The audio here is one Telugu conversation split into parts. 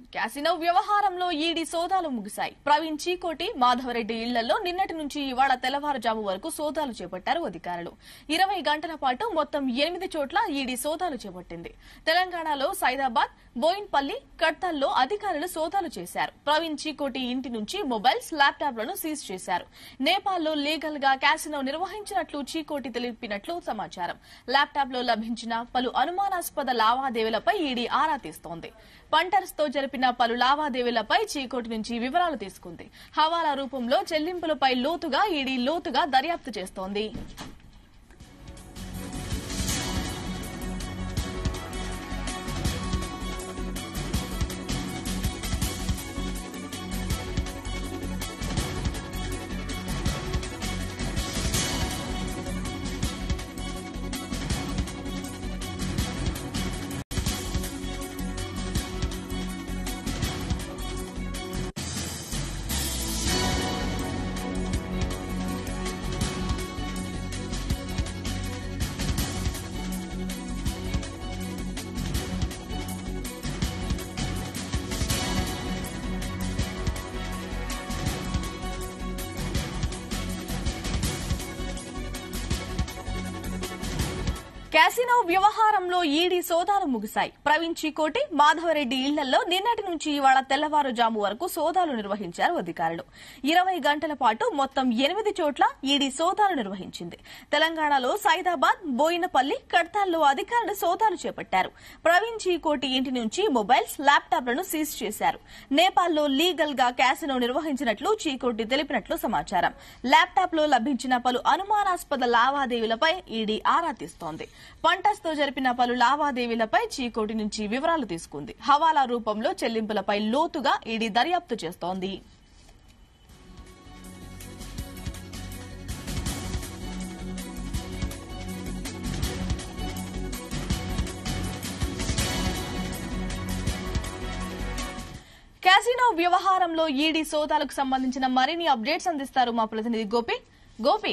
క్యాసినో వ్యవహారంలో ఈడీ సోదాలు ముగిశాయి ప్రవీణ్ చీకోటి మాధవరెడ్డి ఇళ్లలో నిన్నటి నుంచి ఇవాళ తెల్లవారుజాము వరకు సోదాలు చేపట్టారు అధికారులు ఇరవై గంటల పాటు మొత్తం ఎనిమిది చోట్ల ఈడీ సోదాలు చేపట్టింది తెలంగాణలో సైదాబాద్ బోయిన్పల్లి కడ్తాల్లో అధికారులు సోదాలు చేశారు ప్రవీణ్ చీకోటి ఇంటి నుంచి మొబైల్స్ ల్యాప్టాప్లను సీజ్ చేశారు నేపాల్లో లీగల్ గా క్యాసినో నిర్వహించినట్లు చీకోటి తెలిపినట్లు సమాచారం ల్యాప్టాప్ లో లభించిన పలు అనుమానాస్పద లావాదేవీలపై ఈడీ ఆరా తీస్తోంది పంటర్స్ తో జరిపిన పలు లావాదేవీలపై చీకోటి నుంచి వివరాలు తీసుకుంది హవాలా రూపంలో చెల్లింపులపై లోతుగా ఈడీ లోతుగా దర్యాప్తు చేస్తోంది క్యాసినో వ్యవహారంలో ఈడీ సోదాలు ముగిశాయి ప్రవీణ్ చీకోటి మాధవరెడ్డి ఇళ్లలో నిన్నటి నుంచి ఇవాళ తెల్లవారుజాము వరకు సోదాలు నిర్వహించారు అధికారులు ఇరవై గంటల పాటు మొత్తం ఎనిమిది చోట్ల ఈడీ సోదాలు నిర్వహించింది తెలంగాణలో సైదాబాద్ బోయినపల్లి కడ్తాల్లో అధికారులు సోదాలు చేపట్టారు ప్రవీణ్ చీకోటి ఇంటి నుంచి మొబైల్స్ ల్యాప్టాప్లను సీజ్ చేశారు నేపాల్లో లీగల్ గా క్యాసినో నిర్వహించినట్లు చీకోటి తెలిపినట్లు సమాచారం ల్యాప్టాప్ లో లభించిన పలు అనుమానాస్పద లావాదేవీలపై ఈడీ ఆరా తీస్తోంది పంటస్ తో జరిపిన పలు లావాదేవీలపై చీకోటి నుంచి వివరాలు తీసుకుంది హవాలా రూపంలో చెల్లింపులపై లోతుగా ఈడీ దర్యాప్తు చేస్తోంది క్యాసినో వ్యవహారంలో ఈడీ సోదాలకు సంబంధించిన మరిన్ని అప్డేట్స్ అందిస్తారు మా ప్రతినిధి గోపి గోపి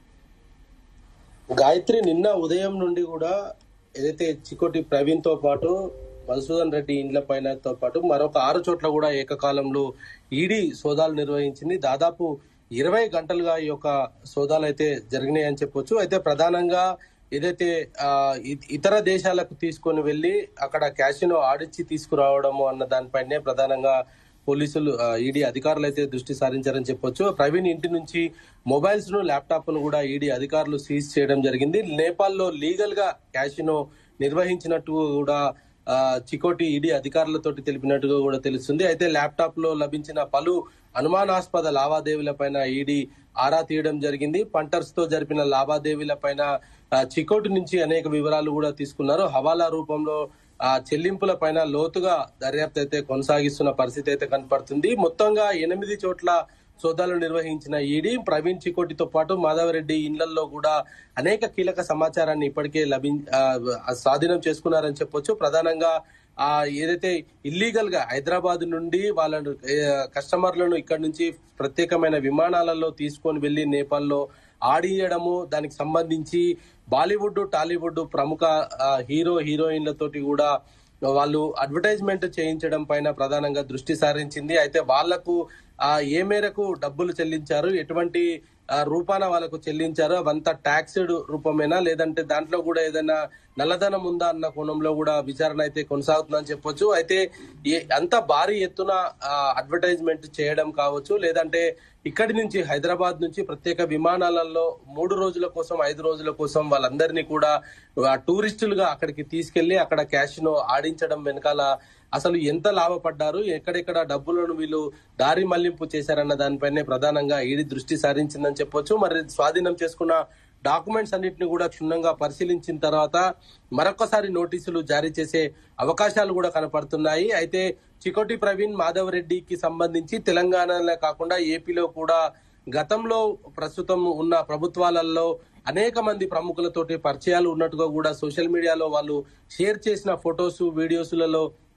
గాయత్రి నిన్న ఉదయం నుండి కూడా ఏదైతే చికోటి ప్రవీణ్ తో పాటు మధుసూదన్ రెడ్డి ఇండ్ల పైన తో పాటు మరొక ఆరు చోట్ల కూడా ఏకకాలంలో ఈడీ సోదాలు నిర్వహించింది దాదాపు ఇరవై గంటలుగా ఈ యొక్క సోదాలు అయితే జరిగినాయని చెప్పొచ్చు అయితే ప్రధానంగా ఏదైతే ఆ, ఇ- ఇతర దేశాలకు తీసుకొని వెళ్లి అక్కడ క్యాసినో ఆడిచ్చి తీసుకురావడము అన్న దానిపైనే ప్రధానంగా పోలీసులు ఆ, ఈడీ అధికారులు అయితే దృష్టి సారించారని చెప్పొచ్చు ప్రవీణ్ ఇంటి నుంచి మొబైల్స్ ను ల్యాప్టాప్ ను కూడా ఈడీ అధికారులు సీజ్ చేయడం జరిగింది నేపాల్లో లీగల్ గా క్యాసినో నిర్వహించినట్టు కూడా ఆ, చికోటి ఈడీ అధికారులతోటి తెలిపినట్టుగా కూడా తెలుస్తుంది అయితే ల్యాప్టాప్ లో లభించిన పలు అనుమానాస్పద లావాదేవీలపైన ఈడీ ఆరా తీయడం జరిగింది పంటర్స్ తో జరిపిన లావాదేవీలపైన ఆ, చికోటి నుంచి అనేక వివరాలు కూడా తీసుకున్నారు హవాలా రూపంలో ఆ చెల్లింపుల పైన లోతుగా దర్యాప్తు అయితే కొనసాగిస్తున్న పరిస్థితి అయితే కనపడుతుంది మొత్తంగా ఎనిమిది చోట్ల సోదాలు నిర్వహించిన ఈడీ ప్రవీణ్ చికోటితో పాటు మాధవరెడ్డి ఇళ్లలో కూడా అనేక కీలక సమాచారాన్ని ఇప్పటికే లభి ఆ, స్వాధీనం చేసుకున్నారని చెప్పొచ్చు ప్రధానంగా ఆ ఏదైతే ఇల్లీగల్ గా హైదరాబాద్ నుండి వాళ్ళను ఏ, కస్టమర్లను ఇక్కడ నుంచి ప్రత్యేకమైన విమానాలలో తీసుకొని వెళ్లి నేపాల్లో ఆడియడము దానికి సంబంధించి బాలీవుడ్ టాలీవుడ్ ప్రముఖ ఆ, హీరో హీరోయిన్లతోటి కూడా వాళ్ళు అడ్వర్టైజ్మెంట్ చేయించడం పైన ప్రధానంగా దృష్టి సారించింది అయితే వాళ్లకు ఆ ఏ మేరకు డబ్బులు చెల్లించారు ఎటువంటి ఆ, రూపాన వాళ్ళకు చెల్లించారు అవంతా ట్యాక్స్డ్ రూపమేనా లేదంటే దాంట్లో కూడా ఏదైనా నల్లధనం ఉందా అన్న కోణంలో కూడా విచారణ అయితే కొనసాగుతుందని చెప్పొచ్చు అయితే ఏ- అంత భారీ ఎత్తున అడ్వర్టైజ్మెంట్ చేయడం కావచ్చు లేదంటే ఇక్కడి నుంచి హైదరాబాద్ నుంచి ప్రత్యేక విమానాలలో మూడు రోజుల కోసం ఐదు రోజుల కోసం వాళ్ళందరినీ కూడా ఆ, టూరిస్టులుగా అక్కడికి తీసుకెళ్లి అక్కడ క్యాష్ను ఆడించడం వెనకాల అసలు ఎంత లాభపడ్డారు ఎక్కడెక్కడ డబ్బులను వీళ్ళు దారి మళ్లింపు చేశారన్న దానిపైనే ప్రధానంగా ఈడీ దృష్టి సారించిందని చెప్పొచ్చు మరి స్వాధీనం చేసుకున్న డాక్యుమెంట్స్ అన్నింటిని కూడా క్షుణ్ణంగా పరిశీలించిన తర్వాత మరొకసారి నోటీసులు జారీ చేసే అవకాశాలు కూడా కనపడుతున్నాయి అయితే చికోటి ప్రవీణ్ మాధవ్ రెడ్డికి సంబంధించి తెలంగాణలో కాకుండా ఏపీలో కూడా గతంలో ప్రస్తుతం ఉన్న ప్రభుత్వాలలో అనేక మంది ప్రముఖులతోటి పరిచయాలు ఉన్నట్టుగా కూడా సోషల్ మీడియాలో వాళ్ళు షేర్ చేసిన ఫొటోస్ వీడియోస్లలో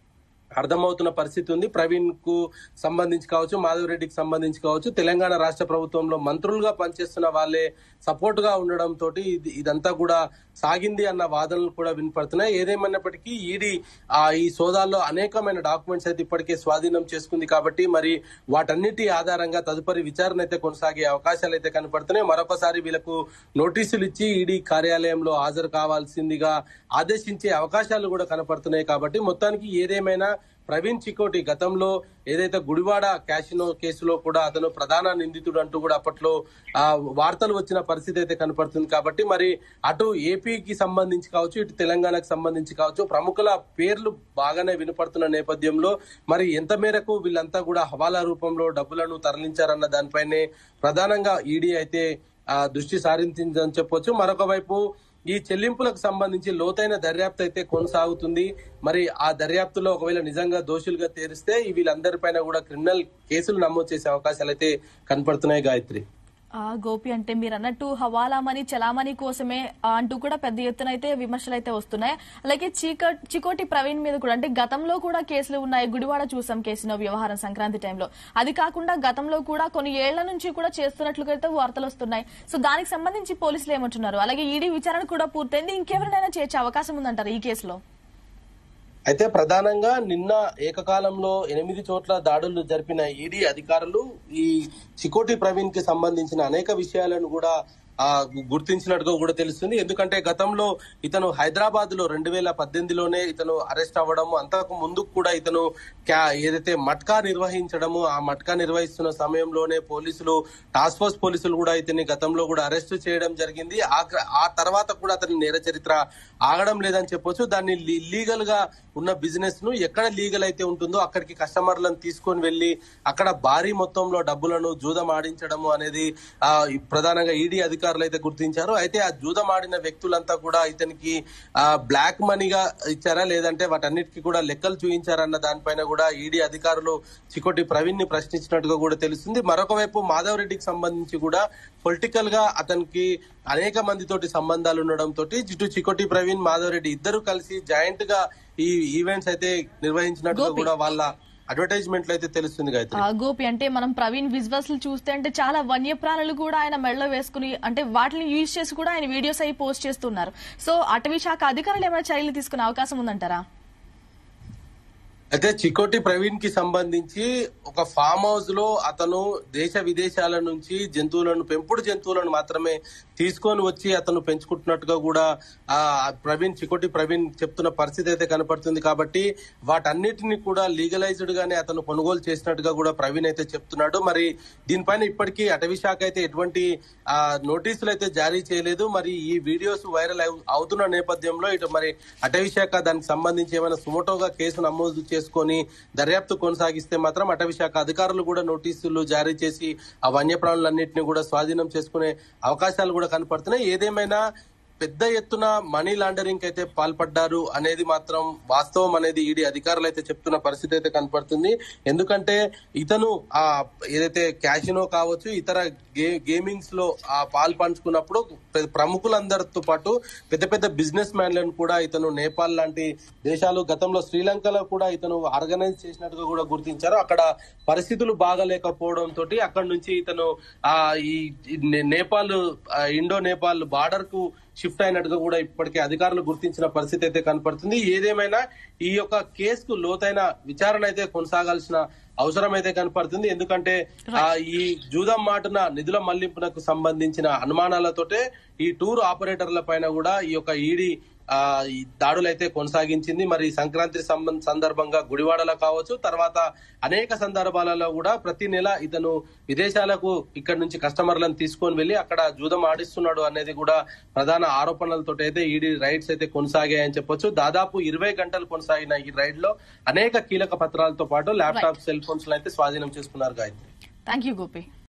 అర్థమవుతున్న పరిస్థితి ఉంది ప్రవీణ్ కు సంబంధించి కావచ్చు మాధవ్ రెడ్డికి సంబంధించి కావచ్చు తెలంగాణ రాష్ట్ర ప్రభుత్వంలో మంత్రులుగా పనిచేస్తున్న వాళ్ళే సపోర్ట్ గా ఉండడం తోటి ఇది- ఇదంతా కూడా సాగింది అన్న వాదనలు కూడా వినపడుతున్నాయి ఏదేమైనప్పటికీ ఈడీ ఆ ఈ సోదాల్లో అనేకమైన డాక్యుమెంట్స్ అయితే ఇప్పటికే స్వాధీనం చేసుకుంది కాబట్టి మరి వాటన్నిటి ఆధారంగా తదుపరి విచారణ అయితే కొనసాగే అవకాశాలు అయితే కనపడుతున్నాయి మరొకసారి వీళ్ళకు నోటీసులు ఇచ్చి ఈడీ కార్యాలయంలో హాజరు కావాల్సిందిగా ఆదేశించే అవకాశాలు కూడా కనపడుతున్నాయి కాబట్టి మొత్తానికి ఏదేమైనా ప్రవీణ్ చికోటి గతంలో ఏదైతే గుడివాడ క్యాసినో కేసులో కూడా అతను ప్రధాన నిందితుడు అంటూ కూడా అప్పట్లో ఆ వార్తలు వచ్చిన పరిస్థితి అయితే కనపడుతుంది కాబట్టి మరి అటు ఏపీకి సంబంధించి కావచ్చు ఇటు తెలంగాణకు సంబంధించి కావచ్చు ప్రముఖుల పేర్లు బాగానే వినపడుతున్న నేపథ్యంలో మరి ఎంత మేరకు వీళ్ళంతా కూడా హవాలా రూపంలో డబ్బులను తరలించారన్న దానిపైనే ప్రధానంగా ఈడీ అయితే ఆ దృష్టి సారించిందని చెప్పొచ్చు మరొక వైపు ఈ చెల్లింపులకు సంబంధించి లోతైన దర్యాప్తు అయితే కొనసాగుతుంది మరి ఆ దర్యాప్తులో ఒకవేళ నిజంగా దోషులుగా తేరిస్తే ఈ వీళ్ళందరిపైన కూడా క్రిమినల్ కేసులు నమోదు చేసే అవకాశాలు అయితే కనపడుతున్నాయి గాయత్రి ఆ గోపి అంటే మీరు అన్నట్టు హవాలా మనీ చలామణి కోసమే ఆ, అంటూ కూడా పెద్ద ఎత్తున అయితే విమర్శలు అయితే వస్తున్నాయి అలాగే చీక చికోటి ప్రవీణ్ మీద కూడా అంటే గతంలో కూడా కేసులు ఉన్నాయి గుడివాడ చూసాం కేసులో వ్యవహారం సంక్రాంతి టైంలో అది కాకుండా గతంలో కూడా కొన్ని ఏళ్ల నుంచి కూడా చేస్తున్నట్లుగా అయితే వార్తలు వస్తున్నాయి సో దానికి సంబంధించి పోలీసులు ఏమంటున్నారు అలాగే ఈడీ విచారణ కూడా పూర్తయింది ఇంకెవరినైనా చేర్చే అవకాశం ఉందంటారు ఈ కేసులో అయితే ప్రధానంగా నిన్న ఏకకాలంలో ఎనిమిది చోట్ల దాడులు జరిపిన ఈడీ అధికారులు ఈ చికోటి ప్రవీణ్ కి సంబంధించిన అనేక విషయాలను కూడా ఆ గుర్తించినట్టుగా కూడా తెలుస్తుంది ఎందుకంటే గతంలో ఇతను హైదరాబాద్ లో రెండు వేల పద్దెనిమిదిలోనే ఇతను అరెస్ట్ అవ్వడము అంతకు ముందు కూడా ఇతను క్యా- ఏదైతే మట్కా నిర్వహించడము ఆ మట్కా నిర్వహిస్తున్న సమయంలోనే పోలీసులు టాస్క్ ఫోర్స్ పోలీసులు కూడా ఇతన్ని గతంలో కూడా అరెస్ట్ చేయడం జరిగింది ఆ క్ర- ఆ తర్వాత కూడా అతని నేర చరిత్ర ఆగడం లేదని చెప్పొచ్చు దాన్ని లీగల్ గా ఉన్న బిజినెస్ ను ఎక్కడ లీగల్ అయితే ఉంటుందో అక్కడికి కస్టమర్లను తీసుకొని వెళ్లి అక్కడ భారీ మొత్తంలో డబ్బులను జూదం ఆడించడము అనేది ఆ ఈ ప్రధానంగా ఈడీ అధికారులు అయితే గుర్తించారు అయితే ఆ జూదం ఆడిన వ్యక్తులంతా కూడా ఇతనికి ఆ బ్లాక్ మనీగా ఇచ్చారా లేదంటే వాటన్నిటికీ కూడా లెక్కలు చూపించారన్న దానిపైన కూడా ఈడీ అధికారులు చికోటి ప్రవీణ్ ని ప్రశ్నించినట్టుగా కూడా తెలుస్తుంది మరొక వైపు మాధవ్ రెడ్డికి సంబంధించి కూడా పొలిటికల్ గా అతనికి అనేక మందితోటి సంబంధాలు ఉండడం తోటి ఇటు చికోటి ప్రవీణ్ మాధవ్ రెడ్డి ఇద్దరు కలిసి జాయింట్ గా ఈ ఈవెంట్స్ అయితే నిర్వహించినట్టుగా కూడా వాళ్ళ అడ్వర్టైజ్మెంట్లు అయితే తెలుస్తుంది గాయత్రి ఆ, గోపి అంటే మనం ప్రవీణ్ విజువల్స్ చూస్తే అంటే చాలా వన్యప్రాణులు కూడా ఆయన మెడలో వేసుకుని అంటే వాటిని యూజ్ చేసి కూడా ఆయన వీడియోస్ అయి పోస్ట్ చేస్తున్నారు సో అటవీ శాఖ అధికారులు ఏమైనా చర్యలు తీసుకునే అవకాశం ఉందంటారా అయితే చికోటి ప్రవీణ్ కి సంబంధించి ఒక ఫామ్ హౌస్ లో అతను దేశ విదేశాల నుంచి జంతువులను పెంపుడు జంతువులను మాత్రమే తీసుకొని వచ్చి అతను పెంచుకుంటున్నట్టుగా కూడా ఆ ప్రవీణ్ చికోటి ప్రవీణ్ చెప్తున్న పరిస్థితి అయితే కనపడుతుంది కాబట్టి వాటన్నిటిని కూడా లీగలైజ్డ్ గానే అతను కొనుగోలు చేసినట్టుగా కూడా ప్రవీణ్ అయితే చెప్తున్నాడు మరి దీనిపైన ఇప్పటికీ అటవీ శాఖ అయితే ఎటువంటి ఆ నోటీసులు అయితే జారీ చేయలేదు మరి ఈ వీడియోస్ వైరల్ అవు- అవుతున్న నేపథ్యంలో ఇటు మరి అటవీ శాఖ దానికి సంబంధించి ఏమైనా సుమోటోగా కేసు నమోదు చేసుకొని దర్యాప్తు కొనసాగిస్తే మాత్రం అటవీ శాఖ అధికారులు కూడా నోటీసులు జారీ చేసి ఆ వన్యప్రాణులన్నింటినీ కూడా స్వాధీనం చేసుకునే అవకాశాలు కూడా కనపడుతున్నాయి ఏదేమైనా పెద్ద ఎత్తున మనీ లాండరింగ్ అయితే పాల్పడ్డారు అనేది మాత్రం వాస్తవం అనేది ఈడీ అధికారులు అయితే చెప్తున్న పరిస్థితి అయితే కనపడుతుంది ఎందుకంటే ఇతను ఆ ఏదైతే క్యాసినో కావచ్చు ఇతర గే గేమింగ్స్ లో ఆ పాలు పంచుకున్నప్పుడు ప్ర- ప్రముఖులందరితో పాటు పెద్ద పెద్ద బిజినెస్ మ్యాన్లను కూడా ఇతను నేపాల్ లాంటి దేశాలు గతంలో శ్రీలంకలో కూడా ఇతను ఆర్గనైజ్ చేసినట్టుగా కూడా గుర్తించారు అక్కడ పరిస్థితులు బాగలేకపోవడం తోటి అక్కడ నుంచి ఇతను ఆ ఈ ఈ నే- నేపాల్ ఆ, ఇండో నేపాల్ బార్డర్ కు షిఫ్ట్ అయినట్టుగా కూడా ఇప్పటికే అధికారులు గుర్తించిన పరిస్థితి అయితే కనపడుతుంది ఏదేమైనా ఈ యొక్క కేసుకు లోతైన విచారణ అయితే కొనసాగాల్సిన అవసరం అయితే కనపడుతుంది ఎందుకంటే ఆ ఈ జూదం మాటున నిధుల మళ్లింపునకు సంబంధించిన అనుమానాలతోటే ఈ టూర్ ఆపరేటర్ల పైన కూడా ఈ యొక్క ఈడీ ఆ ఈ దాడులైతే కొనసాగించింది మరి సంక్రాంతి సంబం- సందర్భంగా గుడివాడలో కావచ్చు తర్వాత అనేక సందర్భాలలో కూడా ప్రతి నెల ఇతను విదేశాలకు ఇక్కడ నుంచి కస్టమర్లను తీసుకొని వెళ్లి అక్కడ జూదం ఆడిస్తున్నాడు అనేది కూడా ప్రధాన ఆరోపణలతో అయితే ఈడీ రైడ్స్ అయితే కొనసాగాయని చెప్పొచ్చు దాదాపు ఇరవై గంటలు కొనసాగిన ఈ రైడ్ లో అనేక కీలక పత్రాలతో పాటు ల్యాప్టాప్ సెల్ ఫోన్స్ అయితే స్వాధీనం చేసుకున్నారు గాయత్రి థ్యాంక్ యూ గోపి